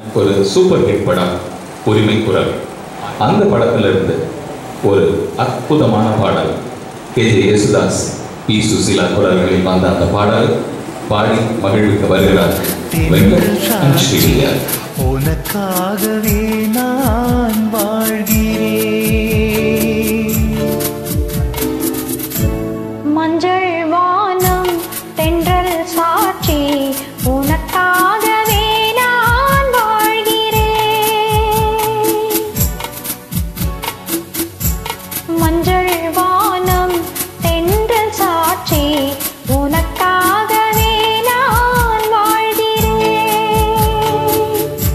ஒரு super hit படம் உரிமை குரல் அந்த படத்துல இருந்து ஒரு அற்புதமான பாடல் K J Yesudas P Susheela குரல்களில் வந்த அந்த பாடல் பாடி மகிழ்விக்க வருகிறார் வெங்கட் and ஸ்ரீவித்யா. உனக்காகவே நான் வாழ்கிறேன் மஞ்சள் வானம் தென்றல் சாட்சி உனக்காகவே நான் வாழ்கிறேன் மஞ்சள் வானம் தென்றல் சாட்சி உனக்காகவே நான் வாழ்கிறேன்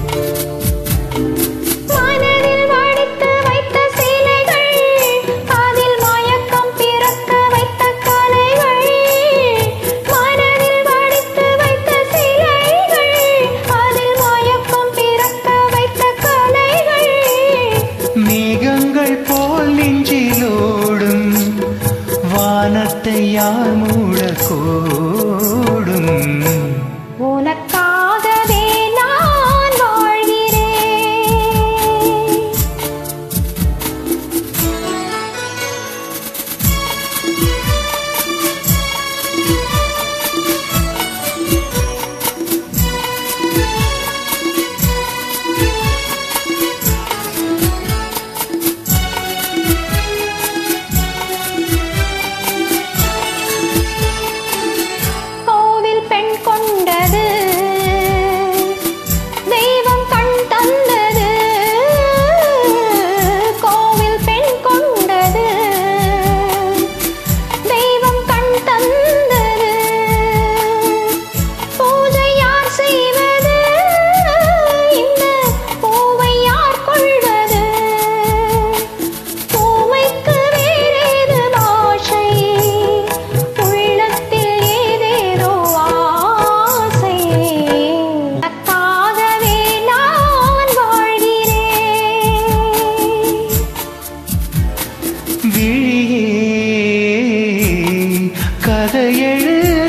மனதில் வடித்து வைத்த சிலைகள் அதில் மயக்கம் பிறக்க வைத்த கலைகள் மனதில் வடித்து வைத்த சிலைகள் அதில் மயக்கம் பிறக்க வைத்த கலைகள் மேகங்கள் போல் நெஞ்சிலோடும் வானத்தை யார் மூடக்கூடும் உனக்காகவே நான் வாழ்கிறேன் கோவில் பெண் கொண்டது தெய்வம் கண் தந்தது கோவில் பெண் கொண்டது தெய்வம் கண் தந்தது பூஜை யார் செய்வது இந்த பூவை யார் கொள்வது பூவைக்கு வேறேது பாஷை உள்ளத்தில் ஏதேதோ ஆசை உனக்காகவே நான் வாழ்கிறேன் விழியே கதை எழுது